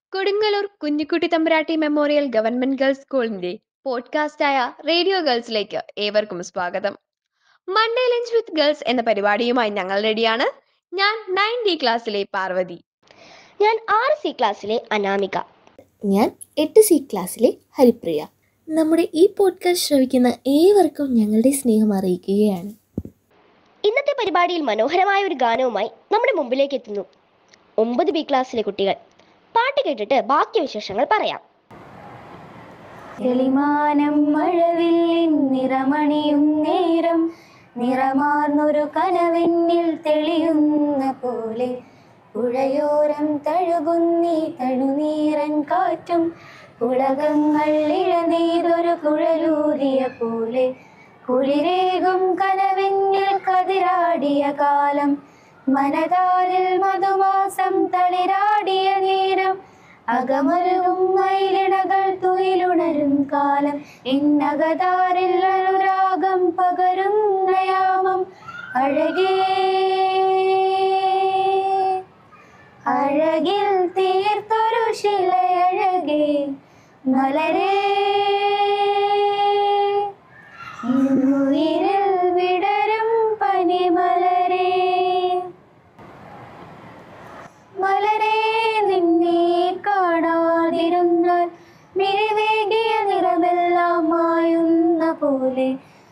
കൊടുങ്ങല്ലൂർ കുഞ്ഞിക്കുട്ടി തമ്പുരാട്ടി memorial government girls സ്കൂളിന്റെ പോഡ്കാസ്റ്റായ radio ഗേൾസിലേക്ക് ഏവർക്കും സ്വാഗതം മൺഡേ ലഞ്ച് വിത്ത് ഗേൾസ് എന്ന പരിപാടിയുമായി ഞങ്ങൾ റെഡിയാണ് ഞാൻ നയൻ ഡി ക്ലാസ്സിലെ പാർവതി ഞാൻ ആറ് സി ക്ലാസ്സിലെ അനാമിക ഞാൻ എട്ട് സി ക്ലാസ്സിലെ ഹരിപ്രിയ നമ്മുടെ ഈ പോഡ്കാസ്റ്റ് ശ്രവിക്കുന്ന ഏവർക്കും ഞങ്ങളുടെ സ്നേഹം അറിയിക്കുകയാണ് ഇന്നത്തെ പരിപാടിയിൽ മനോഹരമായ ഒരു ഗാനവുമായി നമ്മുടെ മുമ്പിലേക്ക് എത്തുന്നു ഒമ്പത് ബി ക്ലാസ്സിലെ കുട്ടികൾ പാട്ട് കേട്ടിട്ട് ബാക്കി വിശേഷങ്ങൾ പറയാം തെളിമാനം മഴവില്ലിൻ നിറമണിയും നേരം നിറമാർന്നൊരു കനവെന്നിൽ തെളിയുന്ന പോലെ പുഴയോരം തഴുകുന്നീ തഴുനീരൻ കാറ്റും പുളകങ്ങൾ ഇഴനീതൊരു കുഴലൂരിയ പോലെ കുളിരേകും കനവെന്നിൽ കതിരാടിയ കാലം മനതാരിൽ മധുമാസം തളിരാടിയ നേരം അകമരുകും മയിലിണകൾ തുയിലുണരും കാലം ഇന്നകതാരിൽ അനുരാഗം പകരുന്ന യാമം അഴകേ അഴകിൽ തീർത്തൊരു ശിലയഴകേ മലരേ ഉയിരിൽ വിടരും പനിമലരേ മലരേ നിന്നെ കാണാതിരുന്നാൽ മിഴിവേകിയ നിറമെല്ലാം മായുന്ന പോലെ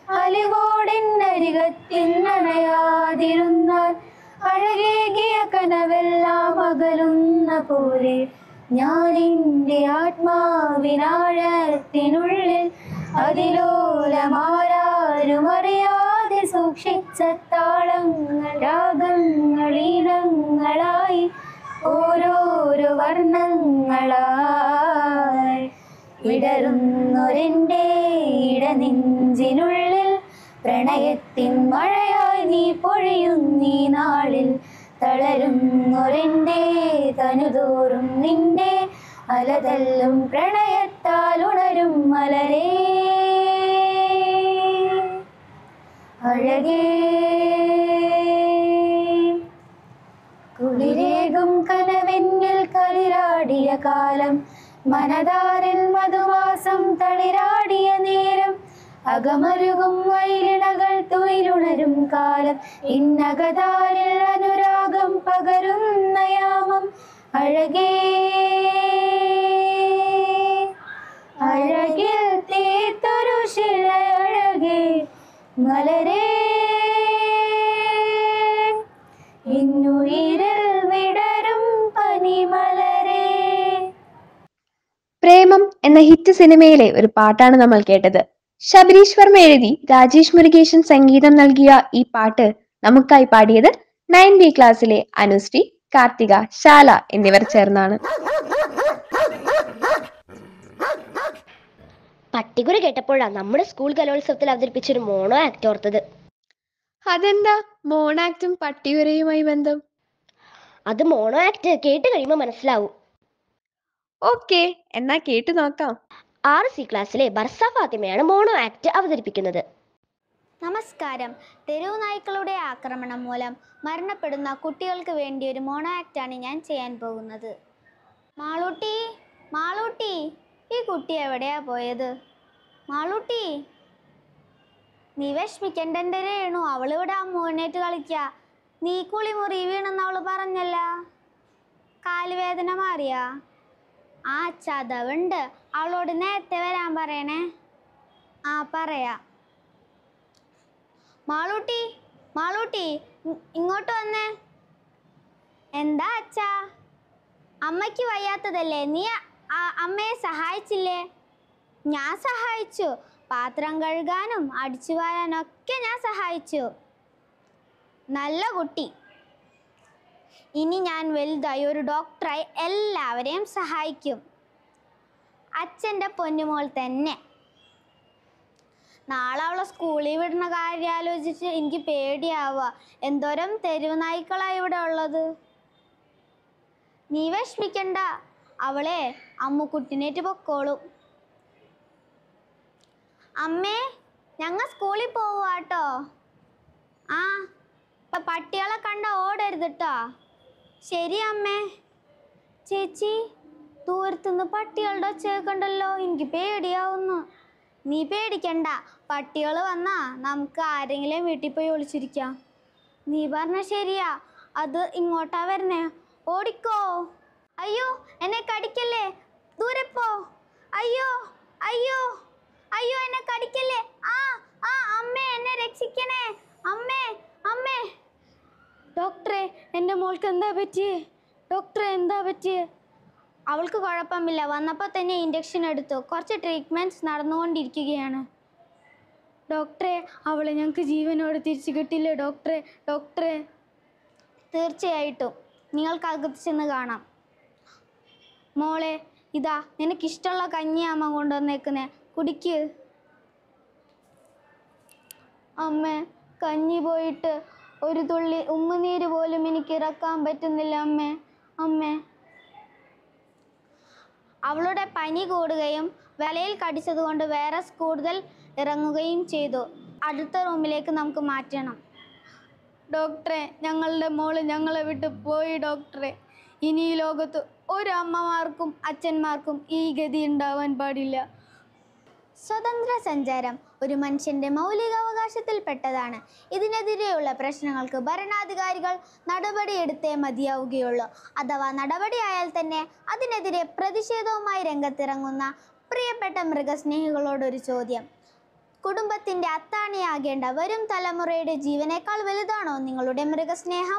അലിവോടിനരികത്തിന്നണയാതിരുന്നാൽ അഴകേകിയ കനവെല്ലാം അകലുന്ന പോലെ ഞാൻ എൻ്റെ ആത്മാവിനാഴത്തിനുള്ളിൽ അതിലോലമാരാരും അറിയാതെ സൂക്ഷിച്ച താളങ്ങൾ രാഗങ്ങൾ ഈണങ്ങളായി ഓരോരോ വർണ്ണങ്ങളായി വിടരുന്നൊരെൻ്റെ ഇടനെഞ്ചിനുള്ളിൽ പ്രണയത്തിൻ മഴയായി നീ പൊഴിയുന്നീ നാളിൽ തളരുന്നൊരെൻ്റെ തനുതോറും നിന്റെ അലതല്ലും പ്രണയത്താൽ ഉണരും മലരേ അഴകേ കുളിരേകും കനവെന്നിൽ കളിരാടിയ കാലം മനതാരിൽ മധുമാസം തളിരാടിയ നേരം അകമരുകും വൈരിണകൾ തുയിലുണരും കാലം ഇന്നകതാരിൽ അനുരാഗം പകരുന്ന യാമം അഴകേ അഴകിൽ തീർത്തൊരു ശിലയഴകേ മലരേ ഇന്നുയിരിൽ വിടരും പനിമലരേ പ്രേമം എന്ന ഹിറ്റ് സിനിമയിലെ ഒരു പാട്ടാണ് നമ്മൾ കേട്ടത് ശബരീഷ് വർമ്മ എഴുതി രാജേഷ് മുരുകേശൻ സംഗീതം നൽകിയ ഈ പാട്ട് നമുക്കായി പാടിയത് നയൻ ബി ക്ലാസ്സിലെ അനുശ്രീ കാർത്തിക ശാല എന്നിവർ ചേർന്നാണ് പട്ടികുര കേട്ടപ്പോഴാണ് നമ്മുടെ സ്കൂൾ കലോത്സവത്തിൽ അവതരിപ്പിച്ചൊരു മോണോ ആക്ട് ഓർത്തത് അതെന്താ മോണാക്റ്റും പട്ടിയുരയുമായി ബന്ധം അത് മോണോ ആക്ട് കേട്ട് കഴിയുമ്പോൾ മനസ്സിലാവും ഓക്കെ എന്നാ കേട്ടു നോക്കാം ആറ് സി ക്ലാസ്സിലെ ബർസ ഫാത്തിമയാണ് മോണോ ആക്ട് അവതരിപ്പിക്കുന്നത് നമസ്കാരം തെരുവ് നായ്ക്കളുടെ ആക്രമണം മൂലം മരണപ്പെടുന്ന കുട്ടികൾക്ക് വേണ്ടി ഒരു മോണോ ആക്റ്റാണ് ഞാൻ ചെയ്യാൻ പോകുന്നത് മാളൂട്ടി മാളൂട്ടി ഈ കുട്ടി എവിടെയാ പോയത് മാളൂട്ടി നീ വിഷമിക്കണ്ട എൻ്റെ രേണു അവളിവിടെ അമ്മൂനേറ്റ് കളിക്ക നീ കുളിമുറി വീണെന്ന് അവള് പറഞ്ഞല്ല കാലുവേദന മാറിയാ ആ ചതവുണ്ട് അവളോട് നേരത്തെ വരാൻ പറയണേ ആ പറയാ മാളൂട്ടി മാളൂട്ടി ഇ- ഇങ്ങോട്ട് വന്നേ എന്താ അച്ഛാ അമ്മയ്ക്ക് വയ്യാത്തതല്ലേ നീ ആ- അമ്മയെ സഹായിച്ചില്ലേ ഞാൻ സഹായിച്ചു പാത്രം കഴുകാനും അടിച്ചു വാരാനും ഒക്കെ ഞാൻ സഹായിച്ചു നല്ല കുട്ടി ഇനി ഞാൻ വലുതായി ഒരു ഡോക്ടറായി എല്ലാവരെയും സഹായിക്കും അച്ഛൻ്റെ പൊന്നുമോൾ തന്നെ നാളെ അവളെ സ്കൂളിൽ വിടുന്ന കാര്യം ആലോചിച്ച് എനിക്ക് പേടിയാവുക എന്തോരം തെരുവ് നായ്ക്കളാണ് ഇവിടെ ഉള്ളത് നീ വിഷമിക്കണ്ട അവളെ അമ്മുക്കുട്ടിനേറ്റ് പൊക്കോളും അമ്മേ ഞങ്ങൾ സ്കൂളിൽ പോവാട്ടോ ആ ഇപ്പൊ പട്ടികളെ കണ്ട ഓടരുത് കേട്ടോ ശരി അമ്മേ ചേച്ചി ദൂരത്തുനിന്ന് പട്ടികളുടെ ഒച്ച കേൾക്കണ്ടല്ലോ എനിക്ക് പേടിയാവുന്നു നീ പേടിക്കണ്ട പട്ടികൾ വന്നാ നമുക്ക് ആരെങ്കിലും വീട്ടിൽ പോയി ഒളിച്ചിരിക്കാം നീ പറഞ്ഞ ശരിയാ അത് ഇങ്ങോട്ടാ വരുന്നേ ഓടിക്കോ അയ്യോ എന്നെ കടിക്കല്ലേ ദൂരെ പോ അയ്യോ അയ്യോ അയ്യോ എന്നെ കടിക്കല്ലേ ആ ആ അമ്മേ എന്നെ രക്ഷിക്കണേ അമ്മേ അമ്മേ ഡോക്ടറെ എൻ്റെ മോൾക്ക് എന്താ പറ്റിയേ ഡോക്ടറെ എന്താ പറ്റിയേ അവൾക്ക് കുഴപ്പമില്ല വന്നപ്പോൾ തന്നെ ഇഞ്ചക്ഷൻ എടുത്തു കുറച്ച് ട്രീറ്റ്മെൻറ്റ്സ് നടന്നുകൊണ്ടിരിക്കുകയാണ് ഡോക്ടറെ അവളെ ഞങ്ങൾക്ക് ജീവനോട് തിരിച്ചു കിട്ടില്ലേ ഡോക്ടറെ ഡോക്ടറെ തീർച്ചയായിട്ടും നിങ്ങൾക്ക് അകത്ത് ചെന്ന് കാണാം മോളെ ഇതാ നിനക്കിഷ്ടമുള്ള കഞ്ഞി അമ്മ കൊണ്ടുവന്നേക്കുന്നേ കുടിക്ക് അമ്മേ കഞ്ഞി പോയിട്ട് ഒരു തുള്ളി ഉമ്മുനീര് പോലും എനിക്ക് ഇറക്കാൻ പറ്റുന്നില്ല അമ്മേ അമ്മേ അവളുടെ പനി കൂടുകയും വലയിൽ കടിച്ചതുകൊണ്ട് വൈറസ് കൂടുതൽ ഇറങ്ങുകയും ചെയ്തു അടുത്ത റൂമിലേക്ക് നമുക്ക് മാറ്റണം ഡോക്ടറെ ഞങ്ങളുടെ മോള് ഞങ്ങളെ വിട്ട് പോയി ഡോക്ടറെ ഇനി ഈ ലോകത്ത് ഒരു അമ്മമാർക്കും അച്ഛന്മാർക്കും ഈ ഗതി ഉണ്ടാവാൻ പാടില്ല സ്വതന്ത്ര സഞ്ചാരം ഒരു മനുഷ്യന്റെ മൗലികാവകാശത്തിൽപ്പെട്ടതാണ് ഇതിനെതിരെയുള്ള പ്രശ്നങ്ങൾക്ക് ഭരണാധികാരികൾ നടപടിയെടുത്തേ മതിയാവുകയുള്ളൂ അഥവാ നടപടിയായാൽ തന്നെ അതിനെതിരെ പ്രതിഷേധവുമായി രംഗത്തിറങ്ങുന്ന പ്രിയപ്പെട്ട മൃഗസ്നേഹികളോടൊരു ചോദ്യം കുടുംബത്തിന്റെ അത്താണിയാകേണ്ട വരും തലമുറയുടെ ജീവനേക്കാൾ വലുതാണോ നിങ്ങളുടെ മൃഗസ്നേഹം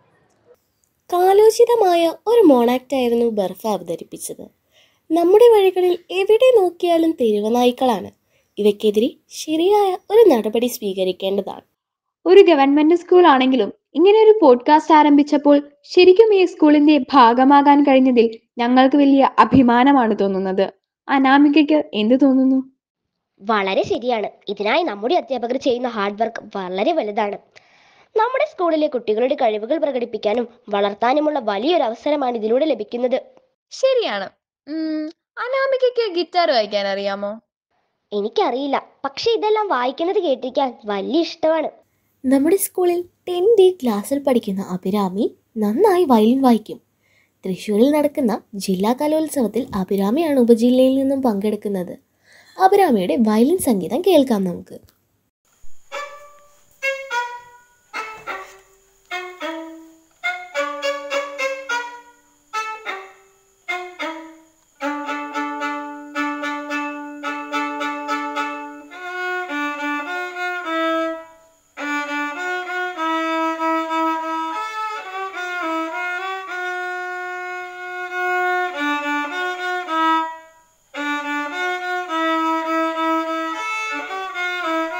കാലോചിതമായ ഒരു മോണാക്റ്റായിരുന്നു ബർഫ അവതരിപ്പിച്ചത് നമ്മുടെ വഴികളിൽ എവിടെ നോക്കിയാലും തെരുവനായ്ക്കളാണ് ഇവയ്ക്കെതിരെ ശരിയായ ഒരു നടപടി സ്വീകരിക്കേണ്ടതാണ് ഒരു ഗവൺമെന്റ് സ്കൂൾ ആണെങ്കിലും ഇങ്ങനെ ഒരു പോഡ്കാസ്റ്റ് ആരംഭിച്ചപ്പോൾ ശരിക്കും ഈ സ്കൂളിന്റെ ഭാഗമാകാൻ കഴിഞ്ഞതിൽ ഞങ്ങൾക്ക് വലിയ അഭിമാനമാണ് തോന്നുന്നത് അനാമികയ്ക്ക് എന്ത് തോന്നുന്നു വളരെ ശരിയാണ് ഇതിനായി നമ്മുടെ അധ്യാപകർ ചെയ്യുന്ന ഹാർഡ് വർക്ക് വളരെ വലുതാണ് നമ്മുടെ സ്കൂളിലെ കുട്ടികളുടെ കഴിവുകൾ പ്രകടിപ്പിക്കാനും വളർത്താനുമുള്ള വലിയൊരു അവസരമാണ് ഇതിലൂടെ ലഭിക്കുന്നത് ശരിയാണ് ഉം, അനാമികയ്ക്ക് ഗിറ്റാർ വായിക്കാൻ അറിയാമോ എനിക്കറിയില്ല പക്ഷെ ഇതെല്ലാം വായിക്കുന്നത് കേട്ടിരിക്കാൻ വലിയ ഇഷ്ടമാണ് നമ്മുടെ സ്കൂളിൽ ടെൻ ഡി ക്ലാസ്സിൽ പഠിക്കുന്ന അഭിരാമി നന്നായി വയലിൻ വായിക്കും തൃശ്ശൂരിൽ നടക്കുന്ന ജില്ലാ കലോത്സവത്തിൽ അഭിരാമിയാണ് ഉപജില്ലയിൽ നിന്നും പങ്കെടുക്കുന്നത് അഭിരാമിയുടെ വയലിൻ സംഗീതം കേൾക്കാം നമുക്ക് ആ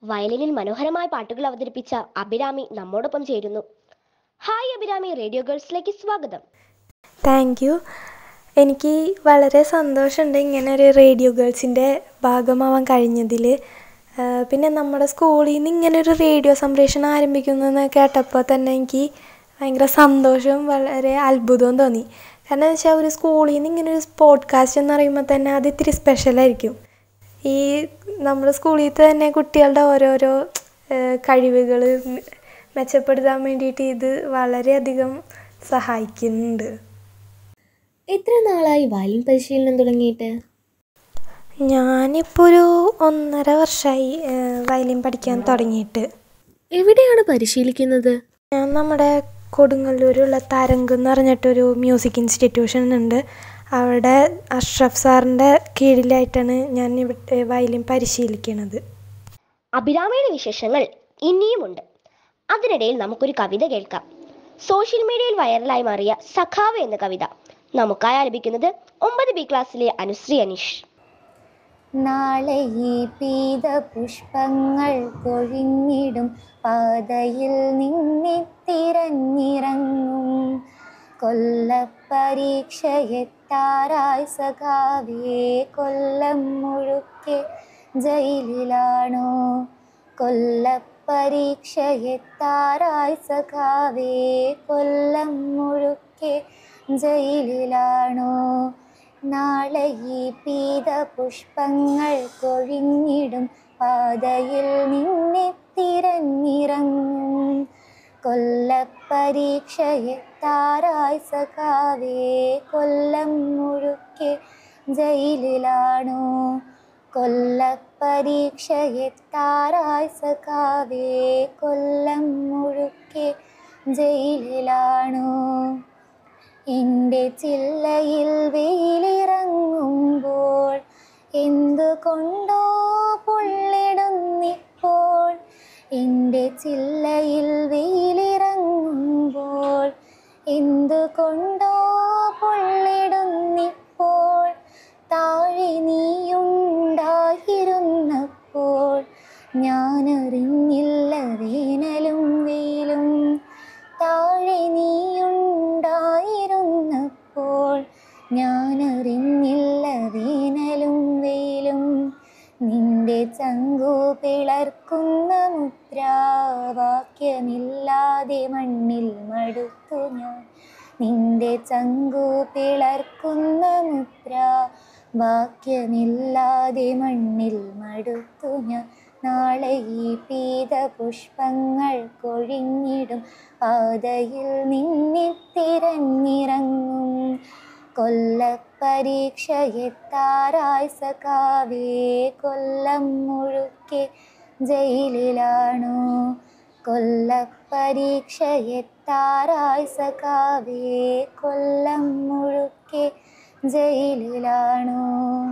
വയലിനിൽ മനോഹരമായ പാട്ടുകൾ അവതരിപ്പിച്ച അഭിരാമി നമ്മോടൊപ്പം ചേരുന്നു ഹായ് അഭിരാമി റേഡിയോ ഗേൾസിലേക്ക് സ്വാഗതം താങ്ക് യു എനിക്ക് വളരെ സന്തോഷമുണ്ട് ഇങ്ങനെ ഒരു റേഡിയോ ഗേൾസിൻ്റെ ഭാഗമാവാൻ കഴിഞ്ഞതിൽ പിന്നെ നമ്മുടെ സ്കൂളിൽ നിന്ന് ഇങ്ങനെ ഒരു റേഡിയോ സംപ്രേഷണം ആരംഭിക്കുന്നതെന്ന് കേട്ടപ്പോൾ തന്നെ എനിക്ക് ഭയങ്കര സന്തോഷവും വളരെ അത്ഭുതവും തോന്നി കാരണം എന്ന് വെച്ചാൽ ഒരു സ്കൂളിൽ നിന്ന് ഇങ്ങനെ ഒരു പോഡ്കാസ്റ്റ് എന്ന് പറയുമ്പോൾ തന്നെ അത് ഇത്തിരി സ്പെഷ്യലായിരിക്കും ഈ നമ്മുടെ സ്കൂളിൽ തന്നെ കുട്ടികളുടെ ഓരോരോ കഴിവുകൾ മെച്ചപ്പെടുത്താൻ വേണ്ടിയിട്ട് ഇത് വളരെയധികം സഹായിക്കുന്നുണ്ട് എത്ര നാളായി വയലിൻ പരിശീലനം തുടങ്ങിയിട്ട് ഞാനിപ്പോൾ ഒരു ഒന്നര വർഷമായി വയലിൻ പഠിക്കാൻ തുടങ്ങിയിട്ട് എവിടെയാണ് പരിശീലിക്കുന്നത് ഞാൻ നമ്മുടെ കൊടുങ്ങല്ലൂരുള്ള തരംഗ് എന്ന് പറഞ്ഞിട്ടൊരു മ്യൂസിക് ഇൻസ്റ്റിറ്റ്യൂഷൻ ഉണ്ട് അവിടെ അഷ്റഫ് സാറിൻ്റെ കീഴിലായിട്ടാണ് ഞാൻ ഇവിടെ വയലിൻ പരിശീലിക്കുന്നത് അഭിരാമിയുടെ വിശേഷങ്ങൾ ഇനിയുമുണ്ട് അതിനിടയിൽ നമുക്കൊരു കവിത കേൾക്കാം സോഷ്യൽ മീഡിയയിൽ വൈറലായി മാറിയ സഖാവ് എന്ന കവിത നമുക്കായി ആലപിക്കുന്നത് ഒമ്പത് ബി ക്ലാസ്സിലെ അനുശ്രീ അനീഷ് നാളെ ഈ പീത പുഷ്പങ്ങൾ കൊഴിഞ്ഞിടും പാതയിൽ നിന്നെ തിരഞ്ഞിറങ്ങും കൊല്ലപ്പരീക്ഷയെത്താറായി സഖാവേ കൊല്ലം മുഴുക്കെ ജയിലിലാണോ കൊല്ലപ്പരീക്ഷയെത്താറായി സഖാവേ കൊല്ലം മുഴുക്കെ ജയിലിലാണോ നാളെ ഈ പീത പുഷ്പങ്ങൾ കൊഴിഞ്ഞിടും പാതയിൽ നിന്നെ തിരഞ്ഞിറങ്ങും കൊല്ലപ്പരീക്ഷയെത്താറായി സഖാവേ കൊല്ലം മുഴുക്കെ ജയിലിലാണോ കൊല്ലപ്പരീക്ഷയെത്താറായി സഖാവേ കൊല്ലം മുഴുക്കെ ജയിലിലാണോ എൻ്റെ ചില്ലയിൽ വെയിലിറങ്ങുമ്പോൾ എന്തുകൊണ്ടോ പൊള്ളിടുന്നിപ്പോൾ എൻ്റെ ചില്ലയിൽ വെയിലിറങ്ങുമ്പോൾ എന്തുകൊണ്ടോ പൊള്ളിടുന്നിപ്പോൾ താഴെ നീയുണ്ടായിരുന്നപ്പോൾ ഞാനറിഞ്ഞില്ല വേനലും വെയിലും താഴെ നീയുണ്ടായിരുന്നപ്പോൾ ഞാനറിഞ്ഞില്ല വേനലും വെയിലും നിന്റെ ചങ്കു പിളർക്കുന്ന മുദ്രാവാക്യമില്ലാതെ മണ്ണിൽ മടുത്തു ഞാൻ നിന്റെ ചങ്കു പിളർക്കുന്ന മുദ്ര വാക്യമില്ലാതെ മണ്ണിൽ മടുത്തു ഞാൻ നാളെ ഈ പീത പുഷ്പങ്ങൾ കൊഴിഞ്ഞിടും പാതയിൽ നിന്നെ തിരഞ്ഞിറങ്ങും കൊല്ലപ്പരീക്ഷയെത്താറായി സഖാവേ കൊല്ലം മുഴുക്കെ ജയിലിലാണോ കൊല്ലപ്പരീക്ഷയെത്താറായി സഖാവേ കൊല്ലം മുഴുക്കെ ജയിലിലാണോ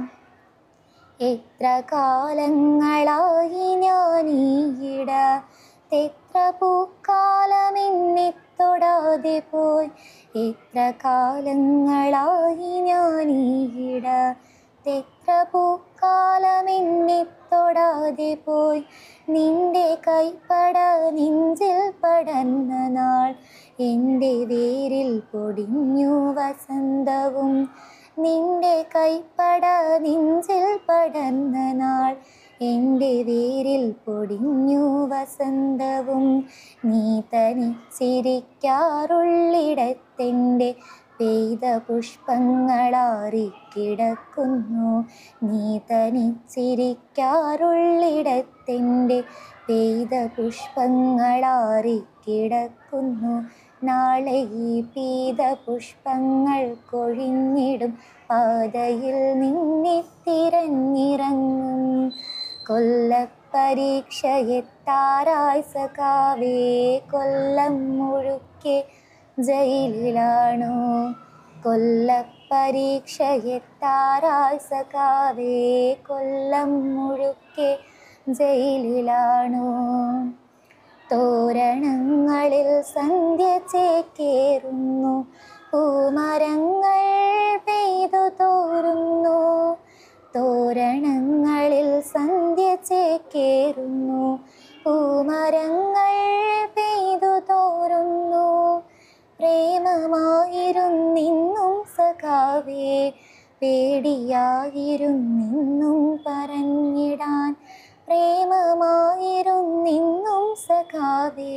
എത്ര കാലങ്ങളായി ഞാൻ ഈയിട എത്ര പൂക്കാലമെന്നെ തൊടാതെ പോയി എത്ര കാലങ്ങളായി ഞാൻ ഈയിട എത്ര പൂക്കാലമെന്നെ തൊടാതെ പോയി നിന്റെ കൈപ്പട നെഞ്ചിൽ പടർന്ന നാൾ എൻ്റെ വേരിൽ പൊടിഞ്ഞു വസന്തവും നിന്റെ കൈപ്പട നെഞ്ചിൽ പടർന്ന നാൾ എൻ്റെ വേരിൽ പൊടിഞ്ഞു വസന്തവും നീ തനിച്ചിരിക്കാറുള്ളിടത്തെൻ്റെ പെയ്ത പുഷ്പങ്ങളാറിക്കിടക്കുന്നു നീ തനിച്ചിരിക്കാറുള്ളിടത്തെൻ്റെ പെയ്ത പുഷ്പങ്ങളാറിക്കിടക്കുന്നു നാളെ ഈ പീത പുഷ്പങ്ങൾ കൊഴിഞ്ഞിടും പാതയിൽ നിന്നെ തിരഞ്ഞിറങ്ങും കൊല്ലപ്പരീക്ഷയെത്താറായി സഖാവേ കൊല്ലം മുഴുക്കെ ജയിലിലാണോ കൊല്ലപ്പരീക്ഷയെത്താറായി സഖാവേ കൊല്ലം മുഴുക്കെ ജയിലിലാണോ തോരണങ്ങളിൽ സന്ധ്യ ചേക്കേറുന്നു പൂമരങ്ങൾ പെയ്തു തോറുന്നു തോരണങ്ങളിൽ സന്ധ്യ ചേക്കേറുന്നു പേടിയായിരുന്നിന്നും സഖാവേ പേടിയായിരുന്നിന്നും പറഞ്ഞിടാൻ പ്രേമമായിരുന്നിന്നും സഖാവേ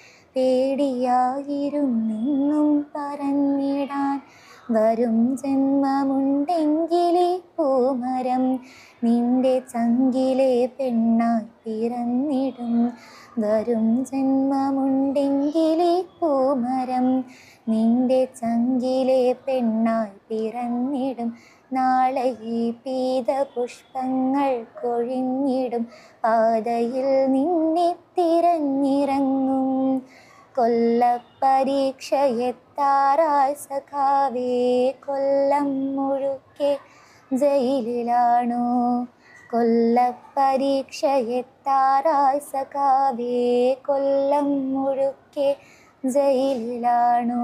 പേടിയായിരുന്നിന്നും പറഞ്ഞിടാൻ വരും ജന്മമുണ്ടെങ്കിലേ പൂമരം നിന്റെ ചങ്കിലെ പെണ്ണായി പിറന്നിടും വരും ജന്മമുണ്ടെങ്കിലേ പൂമരം നിന്റെ ചങ്കിലെ പെണ്ണായി പിറന്നിടും നാളെ ഈ പീത പുഷ്പങ്ങൾ കൊഴിഞ്ഞിടും പാതയിൽ നിന്നെ തിരഞ്ഞിറങ്ങും കൊല്ലപ്പരീക്ഷ എത്താറായി സഖാവേ കൊല്ലം മുഴുക്കെ ജയിലിലാണോ കൊല്ലപ്പരീക്ഷ എത്താറായി സഖാവേ കൊല്ലം മുഴുക്കെ ജയിലിലാണോ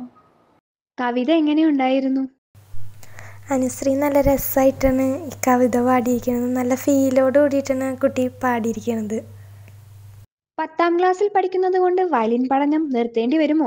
കവിത എങ്ങനെയുണ്ടായിരുന്നു അനുശ്രീ നല്ല രസമായിട്ടാണ് ഈ കവിത പാടിയിരിക്കുന്നത് നല്ല ഫീലോട് കൂടിയിട്ടാണ് ആ കുട്ടി പാടിയിരിക്കുന്നത് പത്താം ക്ലാസ്സിൽ പഠിക്കുന്നത് കൊണ്ട് വയലിൻ പഠനം നിർത്തേണ്ടി വരുമോ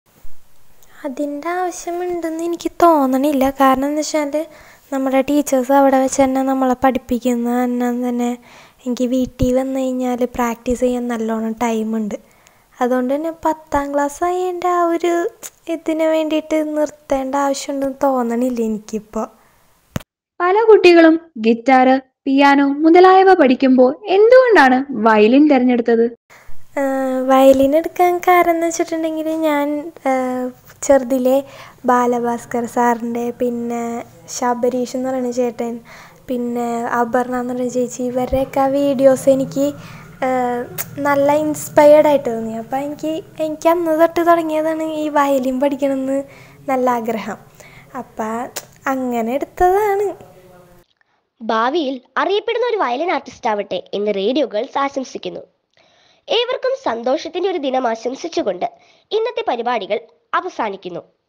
അതിൻ്റെ ആവശ്യമുണ്ടെന്ന് എനിക്ക് തോന്നണില്ല കാരണം എന്ന് വെച്ചാൽ നമ്മുടെ ടീച്ചേഴ്സ് അവിടെ വെച്ച് തന്നെ നമ്മളെ പഠിപ്പിക്കുന്ന തന്നെ തന്നെ എനിക്ക് വീട്ടിൽ വന്നു കഴിഞ്ഞാൽ പ്രാക്ടീസ് ചെയ്യാൻ നല്ലോണം ടൈമുണ്ട് അതുകൊണ്ട് തന്നെ പത്താം ക്ലാസ് ആയതിൻ്റെ ആ ഒരു ഇതിന് വേണ്ടിയിട്ട് നിർത്തേണ്ട ആവശ്യമുണ്ടെന്ന് തോന്നണില്ല എനിക്കിപ്പോൾ പല കുട്ടികളും ഗിറ്റാർ പിയാനോ മുതലായവ പഠിക്കുമ്പോൾ എന്തുകൊണ്ടാണ് വയലിൻ തിരഞ്ഞെടുത്തത് വയലിൻ എടുക്കാൻ കാരണം എന്ന് വെച്ചിട്ടുണ്ടെങ്കിൽ ഞാൻ ആഹ് ചെറുതിലെ ബാലഭാസ്കർ സാറിൻ്റെ പിന്നെ ശബരീഷ് എന്ന് പറയുന്ന ചേട്ടൻ പിന്നെ അപർണ എന്ന് പറയുന്ന ചേച്ചി ഇവരുടെയൊക്കെ ആ വീഡിയോസ് എനിക്ക് ആഹ് നല്ല ഇൻസ്പയർഡ് ആയിട്ട് തോന്നി അപ്പോൾ എനിക്ക് എനിക്ക് അന്ന് തൊട്ട് തുടങ്ങിയതാണ് ഈ വയലിൻ പഠിക്കണമെന്ന് നല്ല ആഗ്രഹം അപ്പം അങ്ങനെ എടുത്തതാണ് ഭാവിയിൽ അറിയപ്പെടുന്ന ഒരു വയലിൻ ആർട്ടിസ്റ്റ് ആവട്ടെ എന്ന് റേഡിയോ ഗേൾസ് ആശംസിക്കുന്നു ഏവർക്കും സന്തോഷത്തിന്റെ ഒരു ദിനം ആശംസിച്ചുകൊണ്ട് ഇന്നത്തെ പരിപാടികൾ അവസാനിക്കുന്നു